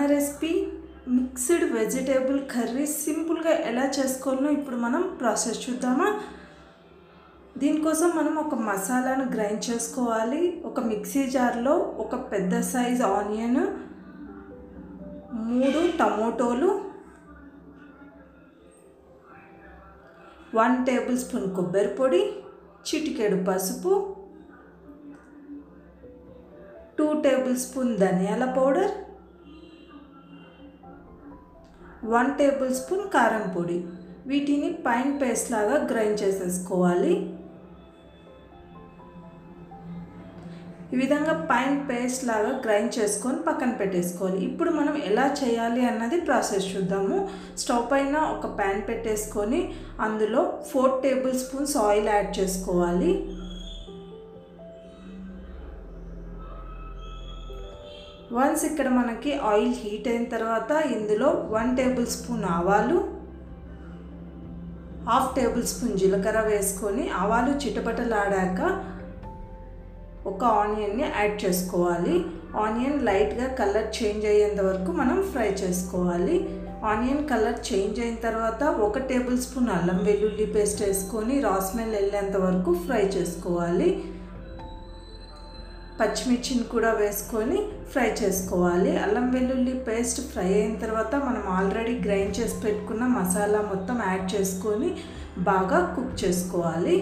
recipe mixed vegetable curry సింపుల్గా ఎలా చేసుకోవాలో ఇప్పుడు మనం ప్రాసెస్ చూద్దామా దీనికోసం మనం ఒక మసాలాను గ్రైండ్ చేసుకోవాలి ఒక మిక్సీ జార్లో ఒక పెద్ద సైజ్ ఆనియన్ మూడు టమోటోలు వన్ టేబుల్ స్పూన్ కొబ్బరి పొడి చిటికెడు పసుపు టూ టేబుల్ స్పూన్ ధనియాల పౌడర్ వన్ టేబుల్ స్పూన్ కారం పొడి వీటిని పైన పేస్ట్ లాగా గ్రైండ్ చేసేసుకోవాలి ఈ విధంగా పైన పేస్ట్ లాగా గ్రైండ్ చేసుకొని పక్కన పెట్టేసుకోవాలి ఇప్పుడు మనం ఎలా చేయాలి అన్నది ప్రాసెస్ చూద్దాము స్టవ్ పైన ఒక ప్యాన్ పెట్టేసుకొని అందులో four tablespoons oil add చేసుకోవాలి వన్స్ ఇక్కడ మనకి ఆయిల్ హీట్ అయిన తర్వాత ఇందులో వన్ టేబుల్ స్పూన్ ఆవాలు హాఫ్ టేబుల్ స్పూన్ జీలకర్ర వేసుకొని ఆవాలు చిటపటలాడాక ఒక ఆనియన్ని యాడ్ చేసుకోవాలి ఆనియన్ లైట్గా కలర్ చేంజ్ అయ్యేంత వరకు మనం ఫ్రై చేసుకోవాలి ఆనియన్ కలర్ చేంజ్ అయిన తర్వాత ఒక టేబుల్ స్పూన్ అల్లం వెల్లుల్లి పేస్ట్ వేసుకొని రాస్మెల్ వెళ్ళేంత వరకు ఫ్రై చేసుకోవాలి పచ్చిమిర్చిని కూడా వేసుకొని ఫ్రై చేసుకోవాలి అల్లం వెల్లుల్లి పేస్ట్ ఫ్రై అయిన తర్వాత మనం ఆల్రెడీ గ్రైండ్ చేసి పెట్టుకున్న మసాలా మొత్తం యాడ్ చేసుకొని బాగా కుక్ చేసుకోవాలి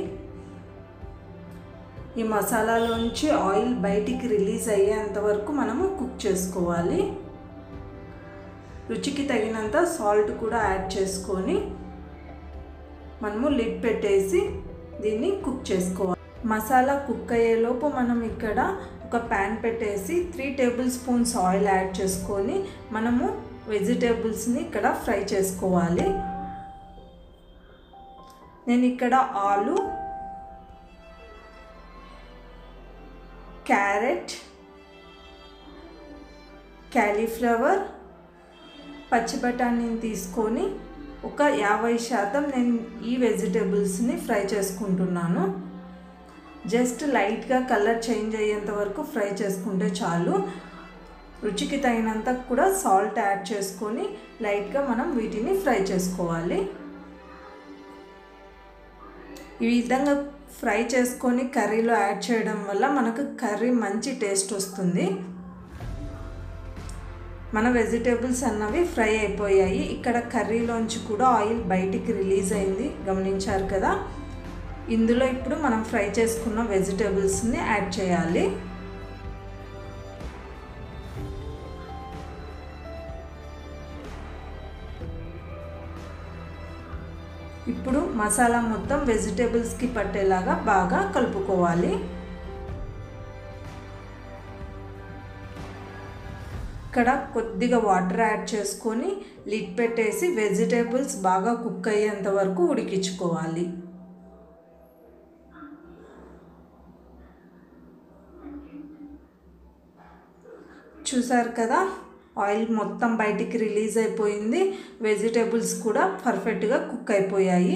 ఈ మసాలాలోంచి ఆయిల్ బయటికి రిలీజ్ అయ్యేంత వరకు మనము కుక్ చేసుకోవాలి రుచికి తగినంత సాల్ట్ కూడా యాడ్ చేసుకొని మనము లిడ్ పెట్టేసి దీన్ని కుక్ చేసుకోవాలి మసాలా కుక్ అయ్యేలోపు మనం ఇక్కడ ఒక ప్యాన్ పెట్టేసి three tablespoons oil add చేసుకొని మనము వెజిటేబుల్స్ని ఇక్కడ ఫ్రై చేసుకోవాలి నేను ఇక్కడ ఆలు క్యారెట్ క్యాలీఫ్లవర్ పచ్చి బఠానీని తీసుకొని ఒక యాభై శాతం నేను ఈ వెజిటేబుల్స్ని ఫ్రై చేసుకుంటున్నాను జస్ట్ లైట్గా కలర్ చేంజ్ అయ్యేంత వరకు ఫ్రై చేసుకుంటే చాలు రుచికి తగినంత కూడా సాల్ట్ యాడ్ చేసుకొని లైట్గా మనం వీటిని ఫ్రై చేసుకోవాలి ఈ విధంగా ఫ్రై చేసుకొని కర్రీలో యాడ్ చేయడం వల్ల మనకు కర్రీ మంచి టేస్ట్ వస్తుంది మన వెజిటేబుల్స్ అన్నవి ఫ్రై అయిపోయాయి ఇక్కడ కర్రీలోంచి కూడా ఆయిల్ బయటికి రిలీజ్ అయింది గమనించారు కదా ఇందులో ఇప్పుడు మనం ఫ్రై చేసుకున్న వెజిటేబుల్స్ని యాడ్ చేయాలి ఇప్పుడు మసాలా మొత్తం వెజిటేబుల్స్కి పట్టేలాగా బాగా కలుపుకోవాలి ఇక్కడ కొద్దిగా వాటర్ యాడ్ చేసుకొని లిడ్ పెట్టేసి వెజిటేబుల్స్ బాగా కుక్ అయ్యేంత వరకు ఉడికించుకోవాలి చూసారు కదా ఆయిల్ మొత్తం బయటికి రిలీజ్ అయిపోయింది వెజిటేబుల్స్ కూడా పర్ఫెక్ట్గా కుక్ అయిపోయాయి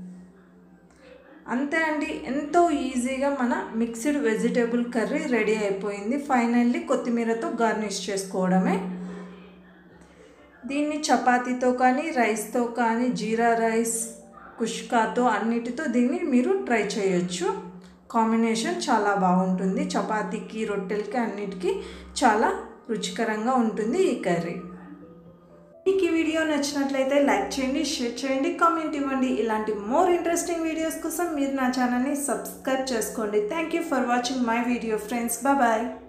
అంతే అండి ఎంతో ఈజీగా మన మిక్స్డ్ వెజిటేబుల్ కర్రీ రెడీ అయిపోయింది ఫైనల్లీ కొత్తిమీరతో గార్నిష్ చేసుకోవడమే దీన్ని చపాతీతో కానీ రైస్తో కానీ జీరా రైస్ కుష్కాతో అన్నిటితో దీన్ని మీరు ట్రై చేయొచ్చు కాంబినేషన్ చాలా బాగుంటుంది చపాతీకి రొట్టెలకి అన్నిటికీ చాలా రుచికరంగా ఉంటుంది ఈ కర్రీ మీకు ఈ వీడియో నచ్చినట్లయితే లైక్ చేయండి షేర్ చేయండి కామెంట్ ఇవ్వండి ఇలాంటి మోర్ ఇంట్రెస్టింగ్ వీడియోస్ కోసం మీరు నా ఛానల్ని సబ్స్క్రైబ్ చేసుకోండి thank you for watching my video friends bye